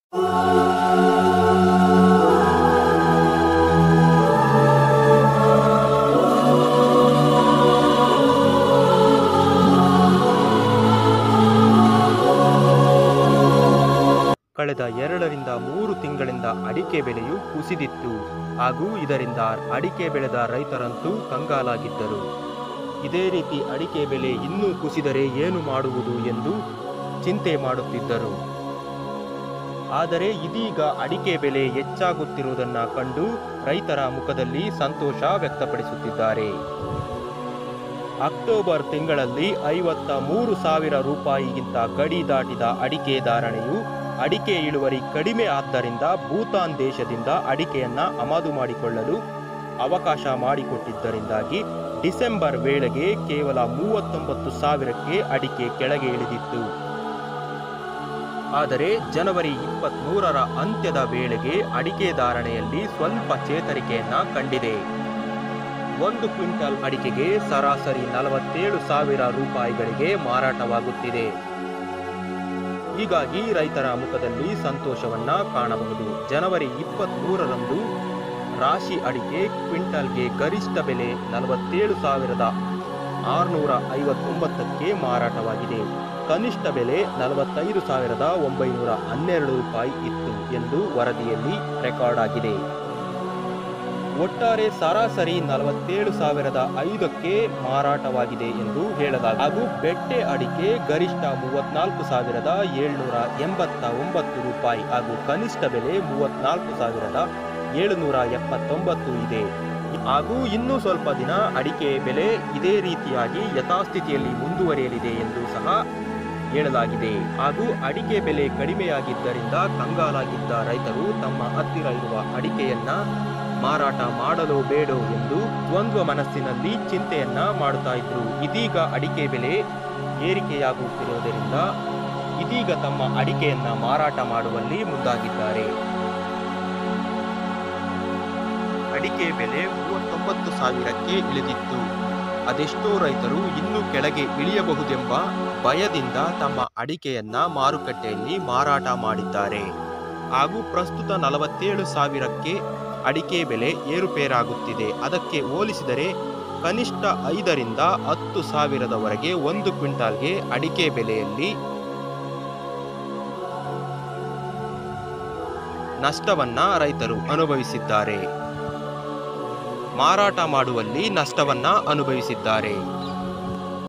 ಕಳೆದ ಎರಡರಿಂದ ಮೂರು ತಿಂಗಳಿಂದ ಅಡಿಕೆ ಬೆಲೆಯು ಕುಸಿದಿತ್ತು ಹಾಗೂ ಇದರಿಂದ ಅಡಿಕೆ ಬೆಳೆದ ರೈತರಂತೂ ಕಂಗಾಲಾಗಿದ್ದರು ಇದೇ ರೀತಿ ಅಡಿಕೆ ಬೆಲೆ ಇನ್ನೂ ಕುಸಿದರೆ ಏನು ಮಾಡುವುದು ಎಂದು ಚಿಂತೆ ಮಾಡುತ್ತಿದ್ದರು ಆದರೆ ಇದೀಗ ಅಡಿಕೆ ಬೆಲೆ ಹೆಚ್ಚಾಗುತ್ತಿರುವುದನ್ನು ಕಂಡು ರೈತರ ಮುಖದಲ್ಲಿ ಸಂತೋಷ ವ್ಯಕ್ತಪಡಿಸುತ್ತಿದ್ದಾರೆ ಅಕ್ಟೋಬರ್ ತಿಂಗಳಲ್ಲಿ ಐವತ್ತ ಮೂರು ಸಾವಿರ ರೂಪಾಯಿಗಿಂತ ಗಡಿ ದಾಟಿದ ಅಡಿಕೆ ಧಾರಣೆಯು ಅಡಿಕೆ ಇಳುವರಿ ಕಡಿಮೆ ಆದ್ದರಿಂದ ಭೂತಾನ್ ದೇಶದಿಂದ ಅಡಿಕೆಯನ್ನ ಆಮದು ಮಾಡಿಕೊಳ್ಳಲು ಅವಕಾಶ ಮಾಡಿಕೊಟ್ಟಿದ್ದರಿಂದಾಗಿ ಡಿಸೆಂಬರ್ ವೇಳೆಗೆ ಕೇವಲ ಮೂವತ್ತೊಂಬತ್ತು ಸಾವಿರಕ್ಕೆ ಅಡಿಕೆ ಕೆಳಗೆ ಇಳಿದಿತ್ತು ಆದರೆ ಜನವರಿ ಇಪ್ಪತ್ಮೂರರ ಅಂತ್ಯದ ವೇಳೆಗೆ ಅಡಿಕೆ ಧಾರಣೆಯಲ್ಲಿ ಸ್ವಲ್ಪ ಚೇತರಿಕೆಯನ್ನ ಕಂಡಿದೆ ಒಂದು ಕ್ವಿಂಟಲ್ ಅಡಿಕೆಗೆ ಸರಾಸರಿ ನಲವತ್ತೇಳು ಸಾವಿರ ರೂಪಾಯಿಗಳಿಗೆ ಮಾರಾಟವಾಗುತ್ತಿದೆ ಹೀಗಾಗಿ ರೈತರ ಮುಖದಲ್ಲಿ ಸಂತೋಷವನ್ನ ಕಾಣಬಹುದು ಜನವರಿ ಇಪ್ಪತ್ಮೂರರಂದು ರಾಶಿ ಅಡಿಕೆ ಕ್ವಿಂಟಲ್ಗೆ ಗರಿಷ್ಠ ಬೆಲೆ ನಲವತ್ತೇಳು ಸಾವಿರದ ಆರುನೂರ ಐವತ್ತೊಂಬತ್ತಕ್ಕೆ ಮಾರಾಟವಾಗಿದೆ ಕನಿಷ್ಠ ಬೆಲೆ ನಲವತ್ತೈದು ಸಾವಿರದ ಒಂಬೈನೂರ ಹನ್ನೆರಡು ರೂಪಾಯಿ ಇತ್ತು ಎಂದು ವರದಿಯಲ್ಲಿ ರೆಕಾರ್ಡ್ ಆಗಿದೆ ಒಟ್ಟಾರೆ ಸರಾಸರಿ ನಲವತ್ತೇಳು ಸಾವಿರದ ಐದಕ್ಕೆ ಮಾರಾಟವಾಗಿದೆ ಎಂದು ಹೇಳಲಾಗಿದೆ ಹಾಗೂ ಬೆಟ್ಟೆ ಅಡಿಕೆ ಗರಿಷ್ಠ ಮೂವತ್ನಾಲ್ಕು ಸಾವಿರದ ಏಳ್ನೂರ ಎಂಬತ್ತ ಒಂಬತ್ತು ರೂಪಾಯಿ ಹಾಗೂ ಕನಿಷ್ಠ ಬೆಲೆ ಮೂವತ್ನಾಲ್ಕು ಸಾವಿರದ ಏಳುನೂರ ಎಪ್ಪತ್ತೊಂಬತ್ತು ಇದೆ ಹಾಗೂ ಇನ್ನೂ ಸ್ವಲ್ಪ ದಿನ ಅಡಿಕೆ ಬೆಲೆ ಇದೇ ರೀತಿಯಾಗಿ ಯಥಾಸ್ಥಿತಿಯಲ್ಲಿ ಮುಂದುವರಿಯಲಿದೆ ಎಂದು ಸಹ ಹೇಳಲಾಗಿದೆ ಹಾಗೂ ಅಡಿಕೆ ಬೆಲೆ ಕಡಿಮೆಯಾಗಿದ್ದರಿಂದ ಕಂಗಾಲಾಗಿದ್ದ ರೈತರು ತಮ್ಮ ಹತ್ತಿರ ಇರುವ ಅಡಿಕೆಯನ್ನ ಮಾರಾಟ ಮಾಡಲು ಬೇಡೋ ಎಂದು ದ್ವಂದ್ವ ಮನಸ್ಸಿನಲ್ಲಿ ಚಿಂತೆಯನ್ನ ಮಾಡುತ್ತಾ ಇದ್ರು ಇದೀಗ ಅಡಿಕೆ ಬೆಲೆ ಏರಿಕೆಯಾಗುತ್ತಿರುವುದರಿಂದ ಇದೀಗ ತಮ್ಮ ಅಡಿಕೆಯನ್ನ ಮಾರಾಟ ಮಾಡುವಲ್ಲಿ ಮುಂದಾಗಿದ್ದಾರೆ ಅಡಿಕೆ ಬೆಲೆ ಮೂವತ್ತೊಂಬತ್ತು ಸಾವಿರಕ್ಕೆ ಇಳಿದಿತ್ತು ಅದೆಷ್ಟೋ ರೈತರು ಇನ್ನೂ ಕೆಳಗೆ ಇಳಿಯಬಹುದೆಂಬ ಭಯದಿಂದ ತಮ್ಮ ಅಡಿಕೆಯನ್ನ ಮಾರುಕಟ್ಟೆಯಲ್ಲಿ ಮಾರಾಟ ಮಾಡಿದ್ದಾರೆ ಹಾಗೂ ಪ್ರಸ್ತುತ ನಲವತ್ತೇಳು ಸಾವಿರಕ್ಕೆ ಅಡಿಕೆ ಬೆಲೆ ಏರುಪೇರಾಗುತ್ತಿದೆ ಅದಕ್ಕೆ ಹೋಲಿಸಿದರೆ ಕನಿಷ್ಠ ಐದರಿಂದ ಹತ್ತು ಸಾವಿರದವರೆಗೆ ಒಂದು ಕ್ವಿಂಟಾಲ್ಗೆ ಅಡಿಕೆ ಬೆಲೆಯಲ್ಲಿ ನಷ್ಟವನ್ನ ರೈತರು ಅನುಭವಿಸಿದ್ದಾರೆ ಮಾರಾಟ ಮಾಡುವಲ್ಲಿ ನಷ್ಟವನ್ನ ಅನುಭವಿಸಿದ್ದಾರೆ